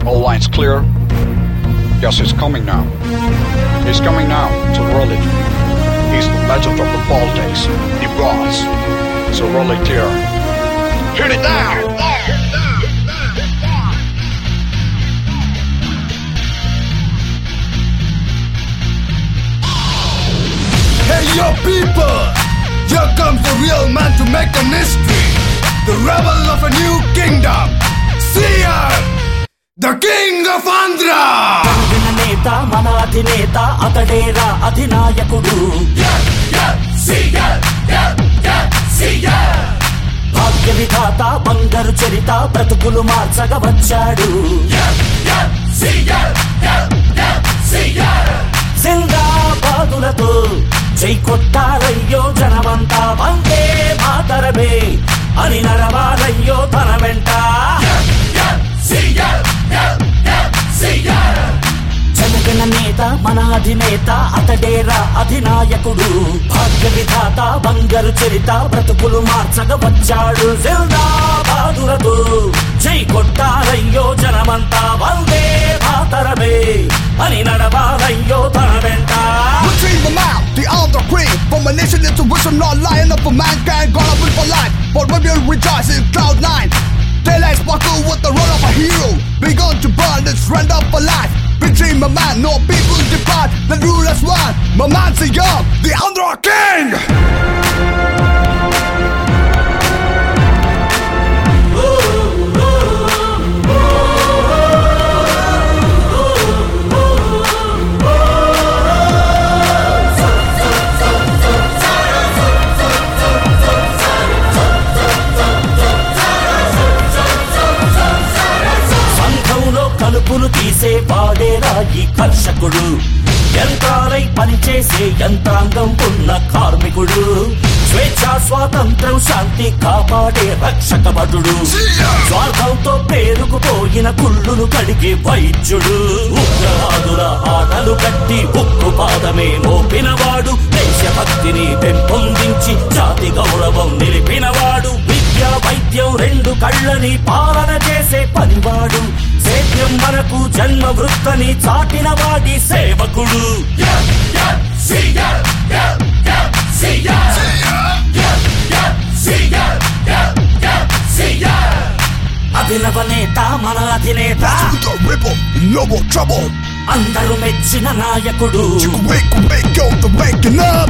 All lines clear. Yes, he's coming now. He's coming now to roll it. He's the legend of the Baltics. He was. So roll it clear. Hit it down! Hey yo people! Here comes the real man to make an history. The rebel of a new kingdom. Seer! The king of Andhra! కలిగిన నేత మన అధినేత అతడేరా అధినాయకుడు భాగ్య విధాత బంగారు చరిత బ్రతుకులు మార్చగా వచ్చాడు జిందాబాదులతో జై కొట్టారయ్యో జనమంతా వందే మాతరమే అని నడవాలయ్యో తన వెంట జనగణ నేత మన అధినేత అతడేరా అధినాయకుడు భాగ్య విధాత బంగారు చరిత బ్రతుకులు మార్చగా వచ్చాడు జిల్దాబాదులతో జై కొట్టారయ్యో జనమంతా వందే మాతరమే అని నడవాలయ్యో తన వెంట Retrieve them out, the Andhra queen From a nation into which I'm not lying up for mankind Gonna live for life, but we will rejoice in cloud nine Daylight sparkle with the role of a hero Begun to burn this rend up for life Between my man, no people depart The rule as one, my man's a young The Andhra king! సంఘంలో కలుపులు తీసే వాడేరా ఈ కర్షకుడు యంత్రాలై పనిచేసే యంత్రాంగం ఉన్న కార్మికుడు స్వేచ్ఛ స్వాతంత్రం శాంతి కాపాడే రక్షక భటుడు స్వార్థంతో పేరుకుపోయిన కుళ్ళును కడిగే వైద్యుడు ఉగ్రవాదుల ఆటలు కట్టి ఉక్కు పాదమే మోపినవాడు దేశభక్తిని పెంపొందించి జాతి గౌరవం నిలిపినవాడు విద్య వైద్యం రెండు కళ్ళని పాలన చేసే పనివాడు సేద్యం మనకు జన్మ వృత్తని చాటిన వాడి సేవకుడు అభినవ నేత మన అధినేత The ripple, no more trouble అందరూ మెచ్చిన నాయకుడు You wake, wake, yo, the waking up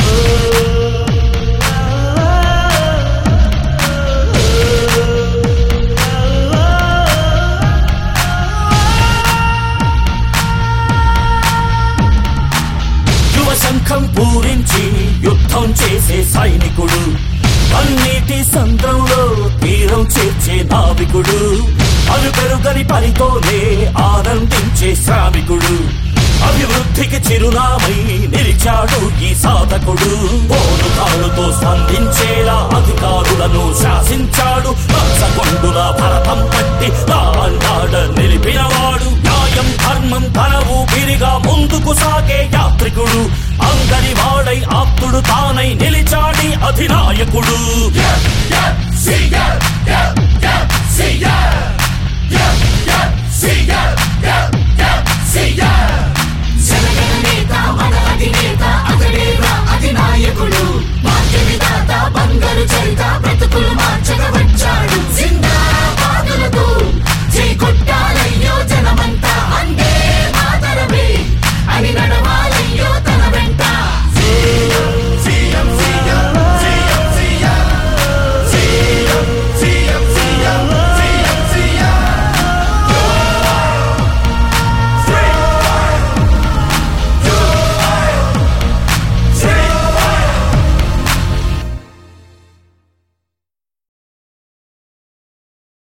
యువ శంఖం పూరించి యుద్ధం చేసే సైనికుడు అన్నిటి సంద్రంలో తీరం చేర్చే నావికుడు అవి పెరుగని పనితోనే ఆనందించే శ్రామికుడు అభివృద్ధికి చిరునామై నిలిచాడు ఈ సాధకుడు పోరు కాలుతో స్పందించేలా అధికారులను శాసించాడు రచ్చగొండుల భరతం పట్టి